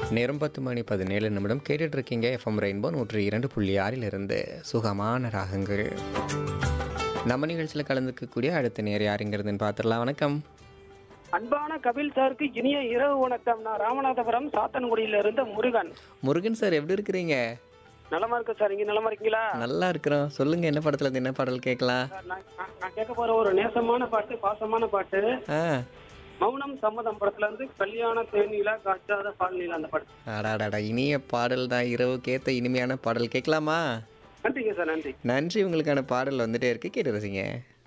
நேரம் பத்து மணி பதினேழு நிமிடம் கேட்டுட்டு இருக்கீங்க எஃப்எம் ரெயின்போ நூற்றி இரண்டு புள்ளி ஆறிலிருந்து சுகமான ராகங்கள் நம்ம நிகழ்ச்சியில் கலந்துக்கக்கூடிய அடுத்த நேர் யாருங்கிறதுன்னு பார்த்துடலாம் வணக்கம் அன்பான கபில் சாருக்கு இனிய இரவு வணக்கம் நான் ராமநாதபுரம் சாத்தன்குடியில இருந்த முருகன் முருகன் சார் எப்படி இருக்கிறீங்க நலமா இருக்கு சார் இங்க நலமா இருக்கீங்களா நல்லா இருக்கிறோம் சொல்லுங்க என்ன படத்துல இருந்து என்ன பாடல் கேட்கலாம் சார், நான் நான்- நான் கேட்க போற ஒரு நேசமான பாட்டு பாசமான பாட்டு ஆ மௌனம் சம்மதம் படத்துல இருந்து கல்யாண தேனிலா காய்ச்சாத பால்நீலா அந்த பாட்டு அடாடாடா இனிய பாடல் தான் இரவுக்கேத்த இனிமையான பாடல் கேட்கலாமா நன்றிங்க சார் நன்றி நன்றி உங்களுக்கான பாடல் வந்துட்டே இருக்கு கேட்டு ரசிங்க